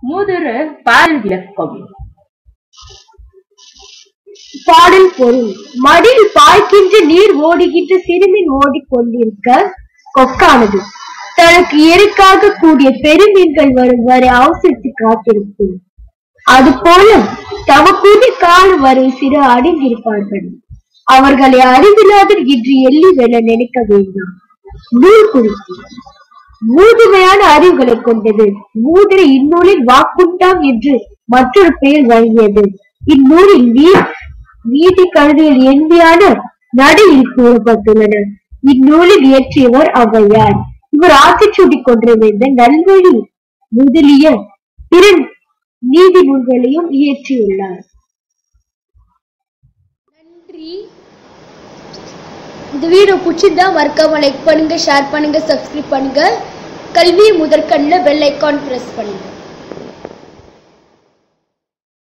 மூதுரு பால் விளக்கம் பாடல் பொருள் மடியில் பாய்க்கின்ற நீர் ஓடுகின்ற சிறுமீன் ஓடிக்கொண்டிருக்க கொக்கானது தனக்கு எருக்காக கூடிய பெருமீன்கள் வரும் வரை அவசரித்து காத்திருக்கும் அதுபோல தமக்குரிய காலம் வரை சிறு அடங்கியிருப்பார்கள் அவர்களை அறிவில்லாதர் என்று எள்ளி வெல்ல நினைக்க வேண்டாம் நூல் குறிப்பு மூதுமையான அறிவுகளை கொண்டது மூதிரை இந்நூலில் வாக்குண்டாம் என்று மற்றொரு பெயர் வழங்கியது இந்நூலில் நீ நீதி கழுதியில் எண்ணியான நடையில் கூறப்பட்டுள்ளன இந்நூலில் இயற்றியவர் ஔவையார் இவர் ஆத்திச்சூடி கொண்டிருந்த நல்வழி முதலிய பிற நீதி நூல்களையும் இயற்றியுள்ளார் நன்றி இந்த வீடியோ பிடிச்சிருந்தா மறக்காம லைக் பண்ணுங்க ஷேர் பண்ணுங்க சப்ஸ்கிரைப் பண்ணுங்க கல்வி முதற்கண்ணில் பெல் ஐக்கான் பிரஸ் பண்ணுங்க